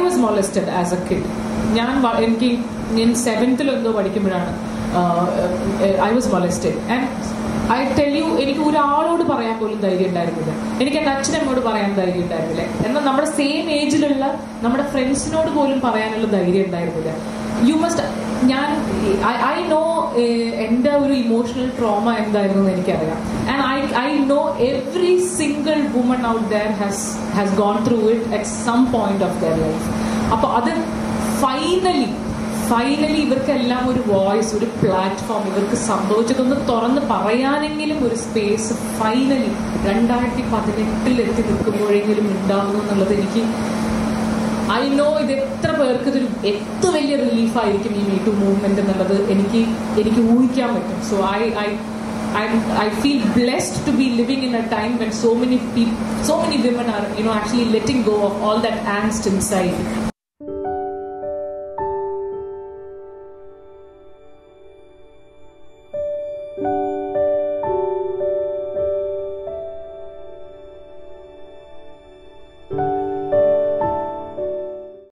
Was molested as a kid ഞാൻ വ- എനിക്ക് ഞാൻ സെവൻത്തിൽ എന്തോ പഠിക്കുമ്പോഴാണ് I was molested and I tell you എനിക്ക് ഒരാളോട് പറയാൻ പോലും ധൈര്യം ഉണ്ടായിരുന്നില്ല എനിക്ക് എൻ്റെ അച്ഛനമ്മോട് പറയാൻ ധൈര്യം ഉണ്ടായിരുന്നില്ല എന്നാൽ നമ്മുടെ സെയിം ഏജിലുള്ള നമ്മുടെ ഫ്രണ്ട്സിനോട് പോലും പറയാനുള്ള ധൈര്യം ഉണ്ടായിരുന്നില്ല യു മസ്റ്റ് ഞാൻ ഐ നോ എൻ്റെ ഒരു ഇമോഷണൽ ട്രോമ എന്തായിരുന്നു എന്ന് എനിക്കറിയാം and I I know every single woman out there has has gone through it at some point of their life അപ്പോൾ അത് ഫൈനലി ഫൈനലി ഇവർക്കെല്ലാം ഒരു വോയിസ് ഒരു പ്ലാറ്റ്ഫോം ഇവർക്ക് സംഭവിച്ചതൊന്ന് തുറന്ന് പറയാനെങ്കിലും ഒരു സ്പേസ് ഫൈനലി രണ്ടായിരത്തി പതിനെട്ടിൽ എത്തി നിൽക്കുമ്പോഴെങ്കിലും ഉണ്ടാകുന്നു എന്നുള്ളത് എനിക്ക് ഐ നോ ഇത് എത്ര പേർക്ക് ഇതൊരു എത്ര വലിയ റിലീഫായിരിക്കും ഈ മീ ടു മൂവ്മെന്റ് എന്നുള്ളത് എനിക്ക് എനിക്ക് ഊഹിക്കാൻ പറ്റും so I I I, I feel blessed to be living in a time when so many people, so many women are, you know, actually letting go of all that angst inside.